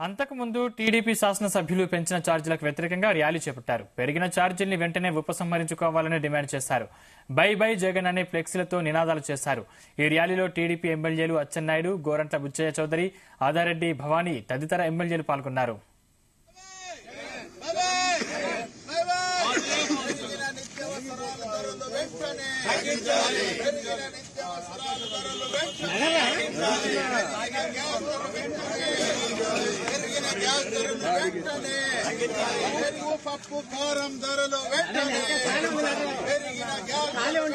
అంతకుముందు టీడీపీ శాసనసభ్యులు పెంచిన ఛార్జీలకు వ్యతిరేకంగా ర్యాలీ చేపట్టారు పెరిగిన ఛార్జీల్ని వెంటనే ఉపసంహరించుకోవాలని డిమాండ్ చేశారు బై బై జగన్ అనే ఫ్లెక్సీలతో నినాదాలు చేశారు ఈ ర్యాలీలో టీడీపీ ఎమ్మెల్యేలు అచ్చెన్నాయుడు గోరంట్ల బుచ్చయ్య చౌదరి ఆదారెడ్డి భవానీ తదితర ఎమ్మెల్యేలు పాల్గొన్నారు పెరుగు పప్పు కారం ధరలు వెంటనే పెరిగిన గ్యాస్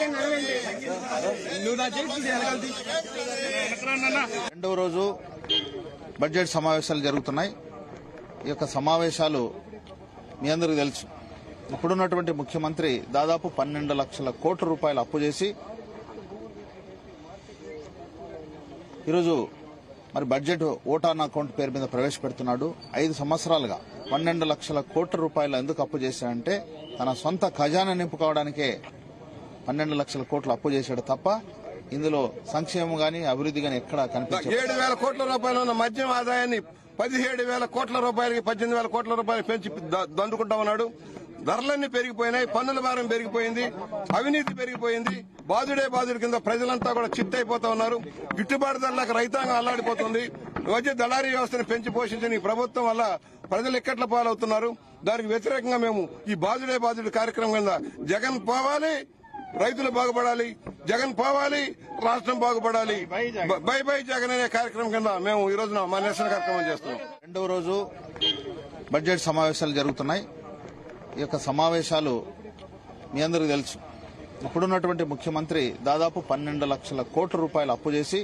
రెండవ రోజు బడ్జెట్ సమావేశాలు జరుగుతున్నాయి ఈ యొక్క సమావేశాలు మీ అందరికీ తెలుసు ఇప్పుడున్నటువంటి ముఖ్యమంత్రి దాదాపు పన్నెండు లక్షల కోట్ల రూపాయలు అప్పు చేసి ఈరోజు మరి బడ్జెట్ ఓటాన్ అకౌంట్ పేరు మీద ప్రవేశపెడుతున్నాడు ఐదు సంవత్సరాలుగా పన్నెండు లక్షల కోట్ల రూపాయలు ఎందుకు అప్పు చేశాడంటే తన సొంత ఖజానా నింపుకోవడానికే పన్నెండు లక్షల కోట్లు అప్పు చేశాడు తప్ప ఇందులో సంక్షేమం గాని అభివృద్ధి గాని ఎక్కడా కనిపించదు ఏడు వేల కోట్ల రూపాయలు ఉన్న మద్యం ఆదాయాన్ని పదిహేడు వేల కోట్ల రూపాయలకి పద్దెనిమిది వేల కోట్ల రూపాయలు పెంచి ద- దండుకుంటా ఉన్నాడు ధరలన్నీ పెరిగిపోయినాయి పన్నుల భారం పెరిగిపోయింది అవినీతి పెరిగిపోయింది బాధుడే బాధుడి కింద ప్రజలంతా కూడా చిత్తైపోతా ఉన్నారు గిట్టుబాటు ధరలకు రైతాంగం అల్లాడిపోతుంది వచ్చే దళారీ వ్యవస్థను పెంచి పోషించిన ఈ ప్రభుత్వం వల్ల ప్రజలు ఎక్కట్ల పాలవుతున్నారు దానికి వ్యతిరేకంగా మేము ఈ బాధుడే బాధుడి కార్యక్రమం కింద జగన్ పోవాలి రైతులు బాగుపడాలి జగన్ పోవాలి రాష్ట్రం బాగుపడాలి బ- బై బై జగన్ అనే కార్యక్రమం కింద మేము ఈ రోజున మా నిరసన కార్యక్రమం చేస్తున్నాం రెండవ రోజు బడ్జెట్ సమావేశాలు జరుగుతున్నాయి ఈ యొక్క సమావేశాలు మీ అందరికీ తెలుసు ఇప్పుడున్నటువంటి ముఖ్యమంత్రి దాదాపు పన్నెండు లక్షల కోట్ల రూపాయలు అప్పు చేసి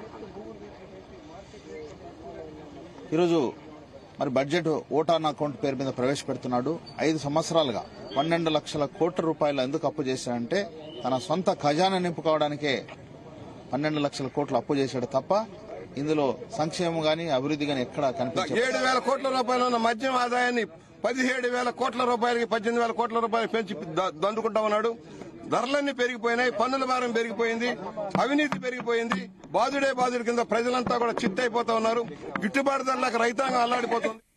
ఈరోజు మరి బడ్జెట్ ఓటాన్ అకౌంట్ పేరు మీద ప్రవేశపెడుతున్నాడు ఐదు సంవత్సరాలుగా పన్నెండు లక్షల కోట్ల రూపాయలు ఎందుకు అప్పు చేశాడంటే తన సొంత ఖజానా నింపుకోవడానికే పన్నెండు లక్షల కోట్లు అప్పు చేశాడు తప్ప ఇందులో సంక్షేమం గాని అభివృద్ధి గాని ఎక్కడా కనిపించదు ఏడు వేల కోట్ల రూపాయలు ఉన్న మద్యం ఆదాయాన్ని పదిహేడు వేల కోట్ల రూపాయలకి పద్దెనిమిది వేల కోట్ల రూపాయలు పెంచి ద- దండుకుంటా ఉన్నాడు ధరలన్నీ పెరిగిపోయినాయి పన్నుల భారం పెరిగిపోయింది అవినీతి పెరిగిపోయింది బాధుడే బాధుడి కింద ప్రజలంతా కూడా చిత్తైపోతా ఉన్నారు గిట్టుబాటు ధరలకు రైతాంగం అల్లాడిపోతుంది